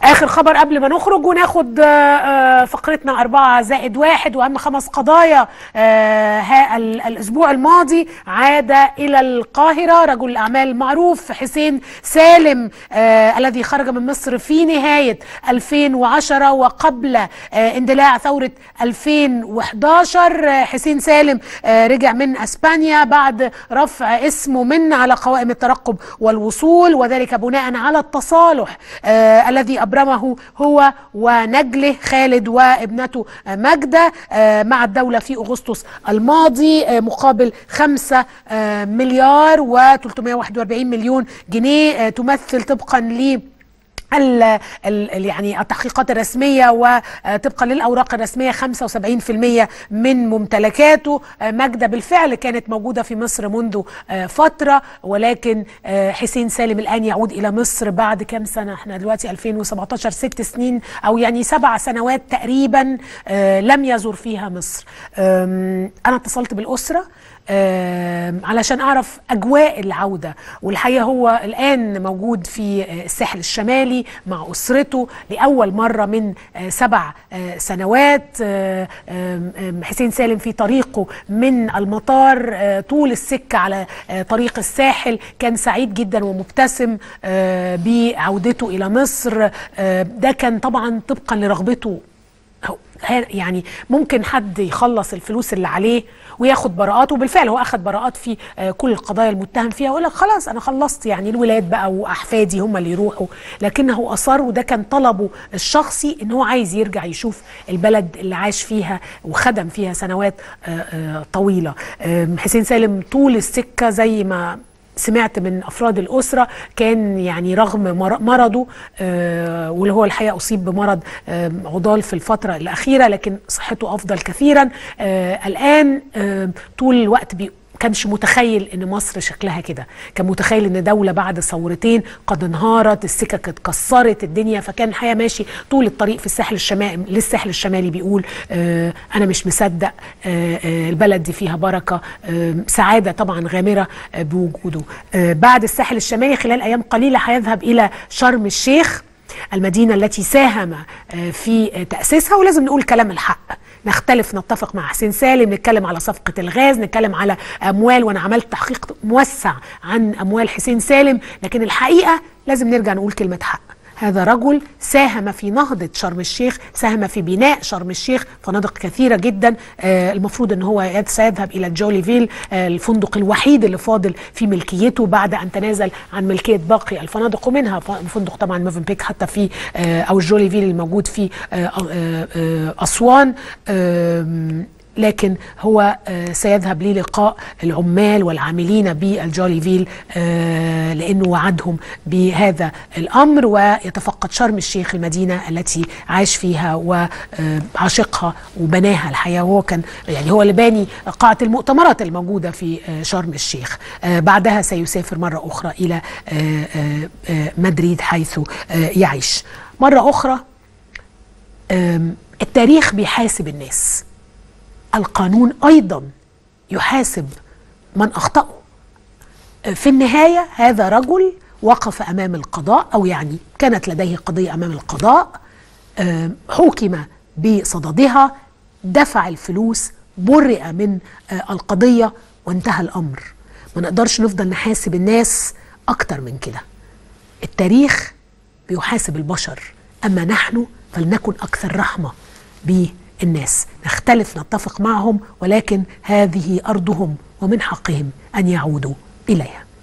اخر خبر قبل ما نخرج وناخد آه، آه، فقرتنا أربعة زائد واحد واهم خمس قضايا آه، ها- ال- الاسبوع الماضي عاد الى القاهره رجل الاعمال معروف حسين سالم آه، الذي خرج من مصر في نهايه 2010 وقبل آه، اندلاع ثوره 2011 آه، حسين سالم آه، رجع من اسبانيا بعد رفع اسمه من على قوائم الترقب والوصول وذلك بناء على التصالح آه، الذي ابرمه هو ونجله خالد وابنته آه، ماجده آه، مع الدوله في اغسطس الماضي آه، مقابل 5 مليار و341 مليون جنيه آه، تمثل طبقا ل ال ال يعني التحقيقات الرسمية وطبقا للأوراق الرسمية 75% من ممتلكاته آه، ماجدة بالفعل كانت موجودة في مصر منذ آه، فترة ولكن آه، حسين سالم الآن يعود إلى مصر بعد كام سنة احنا دلوقتي 2017 ست سنين أو يعني سبع سنوات تقريبا آه، لم يزور فيها مصر آم، أنا اتصلت بالأسرة آم، علشان اعرف اجواء العوده والحقيقه هو الان موجود في آه، الساحل الشمالي مع اسرته لاول مره من آه، سبع آه، سنوات آه، آم، آم، حسين سالم في طريقه من المطار آه، طول السكه على آه، طريق الساحل كان سعيد جدا ومبتسم آه، بعودته الى مصر آه، ده كان طبعا طبقا لرغبته هو- ها- يعني ممكن حد يخلص الفلوس اللي عليه وياخد براءات وبالفعل هو اخد براءات في آه، كل القضايا المتهم فيها ويقول لك خلاص انا خلصت يعني الولاد بقى واحفادي هم اللي يروحوا لكنه اصر وده كان طلبه الشخصي ان هو عايز يرجع يشوف البلد اللي عاش فيها وخدم فيها سنوات آه، آه، طويله آم، حسين سالم طول السكه زي ما سمعت من افراد الاسره كان يعني رغم مر- مرضه آه، واللي هو الحقيقه اصيب بمرض آه، عضال في الفتره الاخيره لكن صحته افضل كثيرا آه، الان آه، طول الوقت بي كانش متخيل ان مصر شكلها كده كان متخيل ان دوله بعد ثورتين قد انهارت السكك اتكسرت الدنيا فكان الحقيقه ماشي طول الطريق في الساحل الشمالي للساحل الشمالي بيقول آه انا مش مصدق آه آه البلد دي فيها بركه آه سعاده طبعا غامره آه بوجوده آه بعد الساحل الشمالي خلال ايام قليله هيذهب الى شرم الشيخ المدينة التي ساهم آه، في آه، تأسيسها ولازم نقول كلام الحق نختلف نتفق مع حسين سالم نتكلم على صفقة الغاز نتكلم على أموال وأنا عملت تحقيق موسع عن أموال حسين سالم لكن الحقيقة لازم نرجع نقول كلمة حق هذا رجل ساهم في نهضة شرم الشيخ ساهم في بناء شرم الشيخ فنادق كثيرة جدا آه المفروض ان هو يد- سيذهب الى جوليفيل آه الفندق الوحيد اللي فاضل في ملكيته بعد ان تنازل عن ملكية باقي الفنادق ومنها ف- فندق طبعا موفنبيك حتى في آه او الجوليفيل الموجود في آه آه آه اسوان آم، لكن هو آه، سيذهب للقاء العمال والعاملين بالجوليفيل آه، لانه وعدهم بهذا الامر ويتفقد شرم الشيخ المدينه التي عاش فيها وعاشقها وبناها الحقيقه وهو كان يعني هو اللي باني قاعه المؤتمرات الموجوده في آه، شرم الشيخ آه، بعدها سيسافر مره اخرى الى آه، آه، آه، مدريد حيث آه، يعيش مره اخرى آم، التاريخ بيحاسب الناس القانون ايضا يحاسب من اخطاه في النهايه هذا رجل وقف امام القضاء او يعني كانت لديه قضيه امام القضاء آم، حكم بصددها دفع الفلوس برئ من آه، القضيه وانتهى الامر ما نقدرش نفضل نحاسب الناس اكتر من كده التاريخ بيحاسب البشر اما نحن فلنكن اكثر رحمه بالناس نختلف نتفق معهم ولكن هذه ارضهم ومن حقهم ان يعودوا اليها